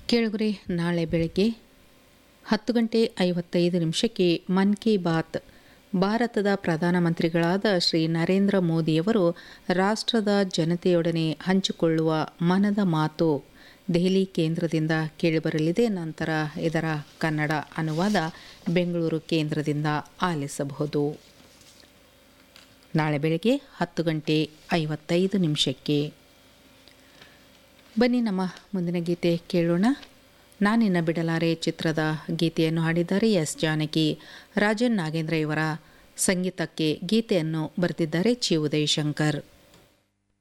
ಕೇಳುಗರೆ ನಾಳೆ ಬೆಳಗ್ಗೆ ಹತ್ತು ಗಂಟೆ ಐವತ್ತೈದು ನಿಮಿಷಕ್ಕೆ ಮನ್ ಕಿ ಬಾತ್ ಭಾರತದ ಪ್ರಧಾನಮಂತ್ರಿಗಳಾದ ಶ್ರೀ ನರೇಂದ್ರ ಮೋದಿಯವರು ರಾಷ್ಟ್ರದ ಜನತೆಯೊಡನೆ ಹಂಚಿಕೊಳ್ಳುವ ಮನದ ಮಾತು ದೆಹಲಿ ಕೇಂದ್ರದಿಂದ ಕೇಳಿಬರಲಿದೆ ನಂತರ ಇದರ ಕನ್ನಡ ಅನುವಾದ ಬೆಂಗಳೂರು ಕೇಂದ್ರದಿಂದ ಆಲಿಸಬಹುದು ನಾಳೆ ಬೆಳಗ್ಗೆ ಹತ್ತು ಗಂಟೆ ಐವತ್ತೈದು ನಿಮಿಷಕ್ಕೆ ಬನ್ನಿ ನಮ್ಮ ಮುಂದಿನ ಗೀತೆ ಕೇಳೋಣ ನಾನಿನ್ನ ಬಿಡಲಾರೆ ಚಿತ್ರದ ಗೀತೆಯನ್ನು ಹಾಡಿದ್ದಾರೆ ಎಸ್ ಜಾನಕಿ ರಾಜನ್ ನಾಗೇಂದ್ರ ಇವರ ಸಂಗೀತಕ್ಕೆ ಗೀತೆಯನ್ನು ಬರೆದಿದ್ದಾರೆ ಚಿ ಉದಯಶಂಕರ್